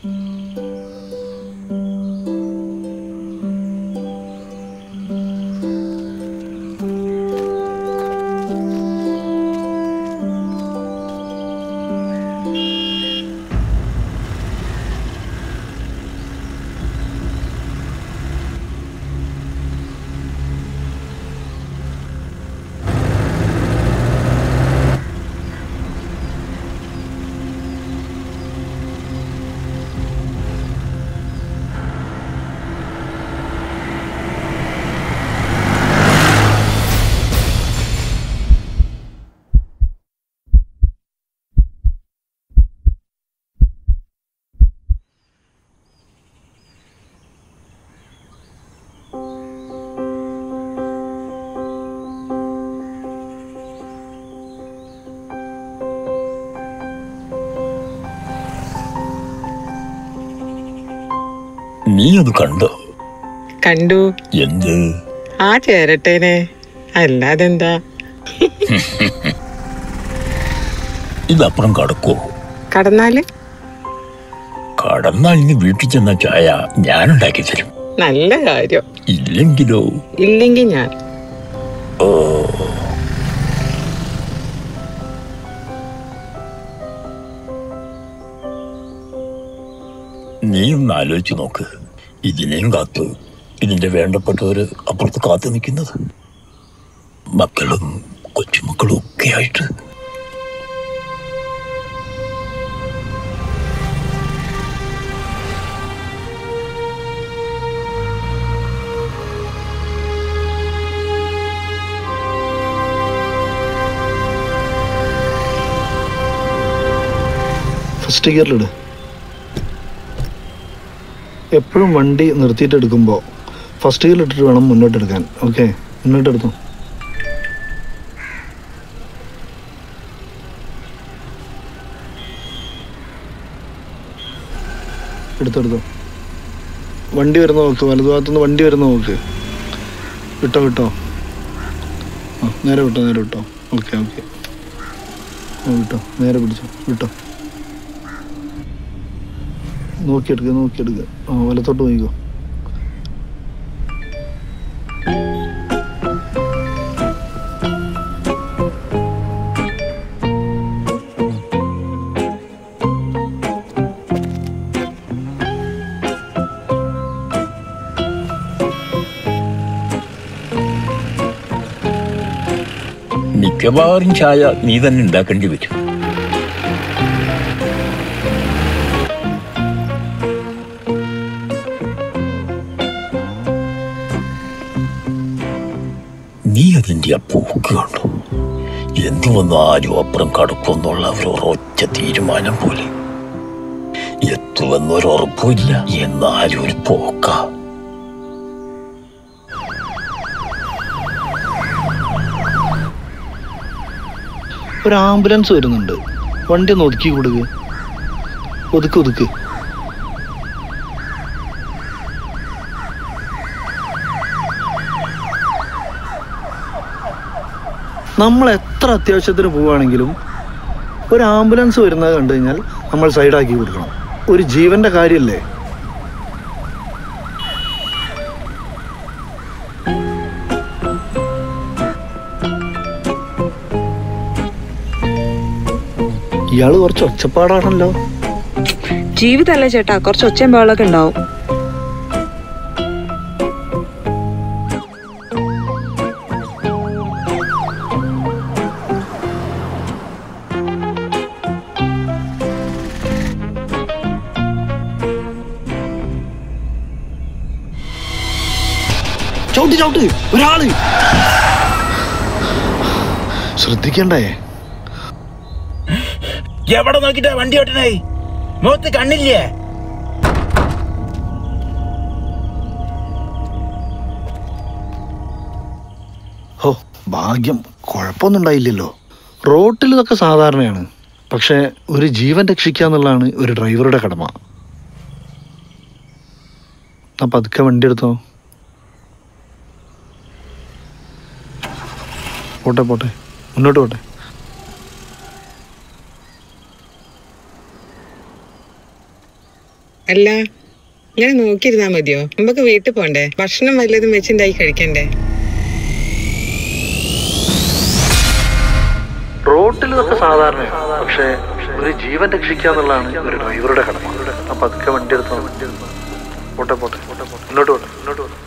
നീ അത് കണ്ടോ കണ്ടു എന്ത് ആ ചേരട്ടേനെ അല്ലാതെന്താ ഇതപ്പുറം കടക്കോ കടന്നാല് കടന്നാൽ ഇനി വീട്ടിൽ ചെന്ന ചായ ഞാനുണ്ടാക്കി തരും നല്ല കാര്യം ഇല്ലെങ്കിലോ ഇല്ലെങ്കിൽ ഞാൻ ഓ നീ ഒന്ന് ആലോചിച്ച് നോക്ക് ഇതിനെയും കാത്ത് ഇതിന്റെ വേണ്ടപ്പെട്ടവര് അപ്പുറത്ത് കാത്തു നിൽക്കുന്നത് മക്കളും കൊച്ചുമക്കളും ഒക്കെ ആയിട്ട് ഫസ്റ്റ് ഗിയറിലിട് എപ്പോഴും വണ്ടി നിർത്തിയിട്ട് എടുക്കുമ്പോൾ ഫസ്റ്റ് ഗിയറിൽ ഇട്ടിട്ട് വേണം മുന്നോട്ട് എടുക്കാൻ ഓക്കെ മുന്നോട്ട് എടുത്തു എടുത്തെടുത്തു വണ്ടി വരുന്ന നോക്ക് വലതുഭാഗത്തുനിന്ന് വണ്ടി വരുന്ന നോക്ക് വിട്ടോ വിട്ടോ ആ നേരെ വിട്ടോ നേരെ വിട്ടോ ഓക്കെ ഓക്കെ ആ വിട്ടോ നേരെ പിടിച്ചോ വിട്ടോ നോക്കിയെടുക്കുക നോക്കിയെടുക്കുക ആ വലത്തോട്ട് നോക്കിക്കോ മിക്കവാറും ചായ നീ തന്നെ ഉണ്ടാക്കേണ്ടി വരും നീ അതിന്റെ ആ പോക്ക് കണ്ടു എന്തു വന്നാലും അപ്പുറം കടക്കുമെന്നുള്ള ഒരു ഒറ്റ തീരുമാനം പോലെ എത്തുമെന്നൊരു ഉറപ്പില്ല എന്നാലും ഒരു പോക്ക ഒരു ആംബുലൻസ് വരുന്നുണ്ട് വണ്ടി ഒന്ന് ഒതുക്കി കൊടുക്ക് ഒതുക്ക് ഒതുക്ക് നമ്മൾ എത്ര അത്യാവശ്യത്തിന് പോവുകയാണെങ്കിലും ഒരു ആംബുലൻസ് വരുന്നത് കണ്ടു കഴിഞ്ഞാൽ നമ്മൾ സൈഡാക്കി കൊടുക്കണം ഒരു ജീവന്റെ കാര്യമല്ലേ ഇയാള് കുറച്ച് ഒച്ചപ്പാടാണല്ലോ ജീവിതമല്ലേ ചേട്ടാ കുറച്ച് ഒച്ചയും ബഹളമൊക്കെ ഉണ്ടാവും ചവിട്ടി ചവിട്ടി ഒരാള് ശ്രദ്ധിക്കണ്ടേ എവിടെ നോക്കിട്ടാ വണ്ടി ഓട്ടണേ മുഖത്ത് കണ്ണില്ലേ ഓ ഭാഗ്യം കുഴപ്പമൊന്നും ഉണ്ടായില്ലല്ലോ റോട്ടിൽ ഇതൊക്കെ സാധാരണയാണ് പക്ഷെ ഒരു ജീവൻ രക്ഷിക്കുക എന്നുള്ളതാണ് ഒരു ഡ്രൈവറുടെ കടമ ആ പതുക്കെ വണ്ടി എടുത്തോ പോട്ടെ പോട്ടെ മുന്നോട്ട് പോട്ടെ അല്ല ഞാൻ നോക്കിയിരുന്നാ മതിയോ നമുക്ക് വീട്ടിൽ പോണ്ടേ ഭക്ഷണം വല്ലതും വെച്ചുണ്ടായി കഴിക്കണ്ടേ റോട്ടിൽ ഇതൊക്കെ സാധാരണയാണ് പക്ഷേ ഒരു ജീവൻ രക്ഷിക്കുക എന്നുള്ളതാണ് ഒരു ഡ്രൈവറുടെ കടമ അപ്പൊ അതൊക്കെ വണ്ടി എടുത്തോ പോട്ടെ പോട്ടെ പോട്ടെ പോട്ടെ മുന്നോട്ട് പോട്ടെ മുന്നോട്ട് പോട്ടെ